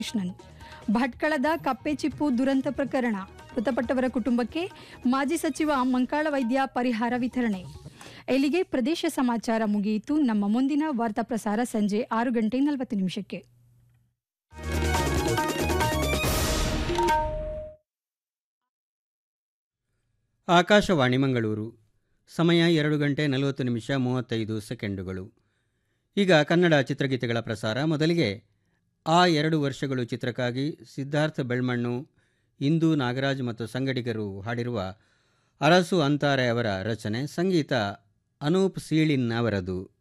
ಕೃಷ್ಣನ್ ಭಟ್ಕಳದ ಕಪ್ಪೆ ಚಿಪ್ಪು ದುರಂತ ಪ್ರಕರಣ ಮೃತಪಟ್ಟವರ ಕುಟುಂಬಕ್ಕೆ ಮಾಜಿ ಸಚಿವ ಮಂಕಾಳ ವೈದ್ಯ ಪರಿಹಾರ ವಿತರಣೆ ಎಲ್ಲಿಗೆ ಪ್ರದೇಶ ಸಮಾಚಾರ ಮುಗಿಯಿತು ನಮ್ಮ ಮುಂದಿನ ವಾರ್ತಾ ಪ್ರಸಾರ ಸಂಜೆ ಆರು ಗಂಟೆ ನಲವತ್ತು ನಿಮಿಷಕ್ಕೆ ಆಕಾಶವಾಣಿ ಮಂಗಳೂರು ಸಮಯ ಎರಡು ಗಂಟೆ ನಲವತ್ತು ನಿಮಿಷ ಮೂವತ್ತೈದು ಸೆಕೆಂಡುಗಳು ಈಗ ಕನ್ನಡ ಚಿತ್ರಗೀತೆಗಳ ಪ್ರಸಾರ ಮೊದಲಿಗೆ ಆ ಎರಡು ವರ್ಷಗಳು ಚಿತ್ರಕ್ಕಾಗಿ ಸಿದ್ಧಾರ್ಥ ಬೆಳ್ಮಣ್ಣು ಇಂದು ನಾಗರಾಜ್ ಮತ್ತು ಸಂಗಡಿಗರು ಹಾಡಿರುವ ಅರಸು ಅಂತಾರೆ ಅವರ ರಚನೆ ಸಂಗೀತ ಅನೂಪ್ ಸೀಳಿನ್ ಅವರದು